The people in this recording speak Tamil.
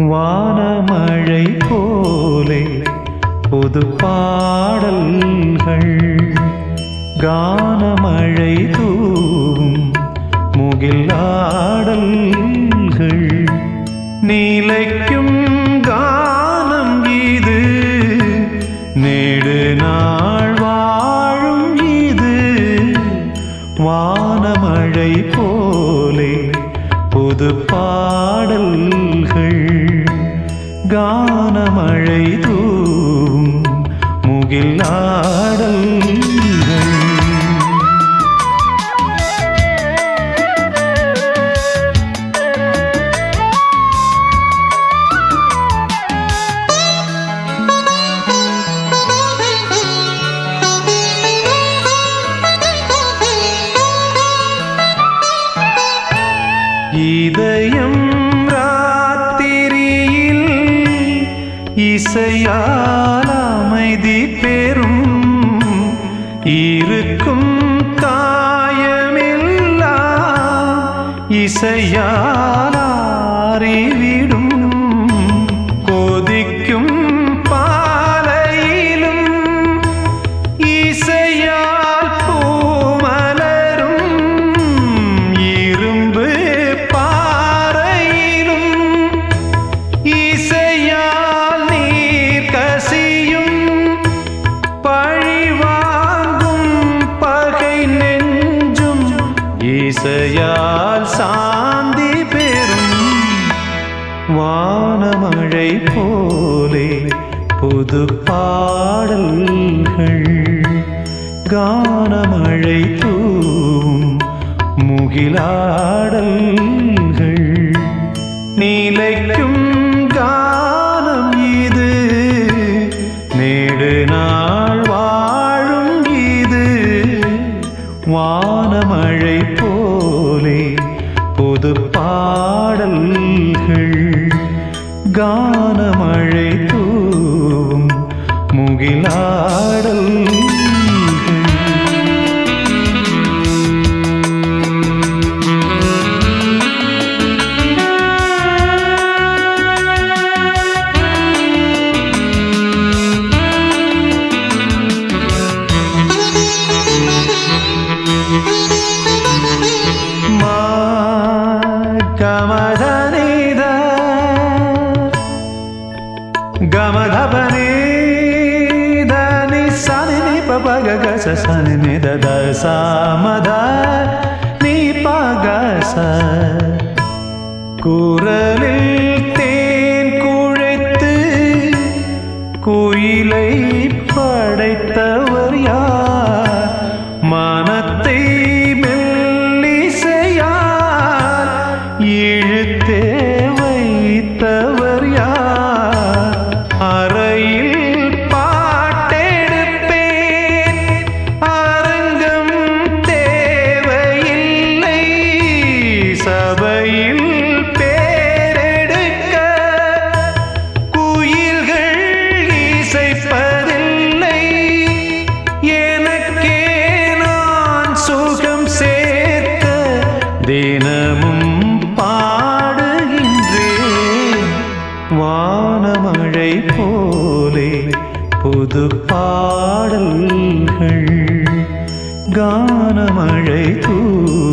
வானமழை போலே புது பாடல்கள் கானமழை தூவும் முகில் ஆடல்கள் நீலைக்கும் கானம் இது நெடு நாள் வாழும் இது வானமழை போலே புது பாடல்கள் கானமழை தூவும் முகில் ஆடல்கள் இதயம் ராத்திரியில் இசையால் அமைதி பெறும் இருக்கும் காயமில்லா இசையால் அறிவிடும் கொதிக்கும் பாலையிலும் இசையால் பூமலரும் இரும்பு பாறையிலும் இசையால் நீர் கசியும் பழிவாங்கும் பகை நெஞ்சும் இசையால் சாந்தி பெறும் வானமழை போலே புது பாடல்கள் கானமழை தூவும் முகிலாடல்கள் நீலைக்கும் கானம் இது நெடு நாள் வாழும் இது வானமழை போலே புது பாடல்கள் கானமழை தூவும் முகிலாடல்கள் மா கமதனித கமதபனி தனி சனி நி பபக கச சனி நி தத சாமத நீ பகச குரலில் தேன் குழைத்து குயிலை படைத்தவர் யார் மனத்தை மெல்லிசையார் இழுத்தே வைத்தவர் யார் அறையில் பாட்டெடுப்பேன் அரங்கம் தேவையில்லை சபையில் பேரெடுக்க குயில்கள் இசைப்பதில்லை எனக்கே நான் சுகம் சேர்க்க தினமும் பாடுகின்றேன் வானமழை போலே புது பாடல்கள் கானமழை தூ